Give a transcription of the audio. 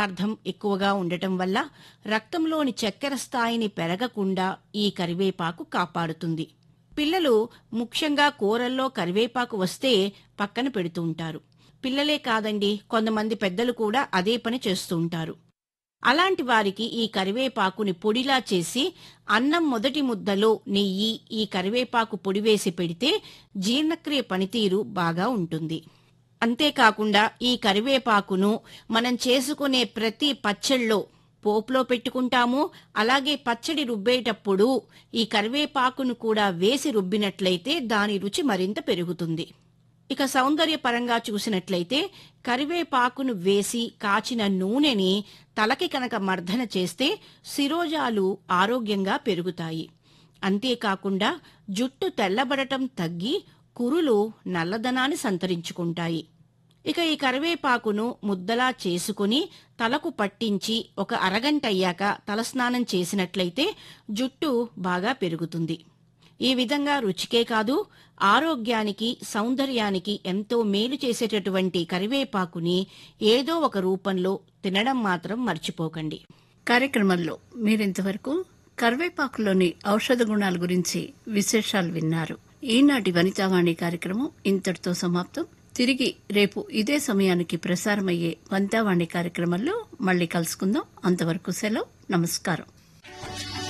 పదార్థం ఎక్కువగా ఉండటం వల్ల రక్తంలోని చక్కెర స్థాయిని పెరగకుండా ఈ కరివేపాకు కాపాడుతుంది పిల్లలు ముఖ్యంగా కూరల్లో కరివేపాకు వస్తే పక్కన పెడుతూ ఉంటారు పిల్లలే కాదండి కొంతమంది పెద్దలు కూడా అదే పని చేస్తూ ఉంటారు అలాంటి వారికి ఈ కరివేపాకుని పొడిలా చేసి అన్నం మొదటి ముద్దలో నెయ్యి ఈ కరివేపాకు పొడి వేసి పెడితే జీర్ణక్రియ పనితీరు బాగా ఉంటుంది అంతేకాకుండా ఈ కరివేపాకును మనం చేసుకునే ప్రతి పచ్చళ్ళలో పోపులో పెట్టుకుంటాము అలాగే పచ్చడి రుబ్బేటప్పుడు ఈ కరివేపాకును కూడా వేసి రుబ్బినట్లయితే దాని రుచి మరింత పెరుగుతుంది ఇక సౌందర్య పరంగా చూసినట్లయితే కరివేపాకును వేసి కాచిన నూనెని తలకి కనుక మర్దన చేస్తే శిరోజాలు ఆరోగ్యంగా పెరుగుతాయి అంతేకాకుండా జుట్టు తెల్లబడటం తగ్గి కురులు నల్లదనాన్ని సంతరించుకుంటాయి ఇక ఈ కరివేపాకును ముద్దలా చేసుకుని తలకు పట్టించి ఒక అరగంట అయ్యాక తలస్నానం చేసినట్లయితే జుట్టు బాగా పెరుగుతుంది ఈ విధంగా రుచికే కాదు ఆరోగ్యానికి సౌందర్యానికి ఎంతో మేలు చేసేటటువంటి కరివేపాకుని ఏదో ఒక రూపంలో తినడం మాత్రం మర్చిపోకండి కార్యక్రమంలో మీరింతవరకు కరివేపాకులోని ఔషధ గుణాల గురించి విశేషాలు విన్నారు ఈనాటి వనితావాణి కార్యక్రమం ఇంతటితో సమాప్తం తిరిగి రేపు ఇదే సమయానికి ప్రసారమయ్యే వనితావాణి కార్యక్రమంలో మళ్ళీ కలుసుకుందాం అంతవరకు సెలవు నమస్కారం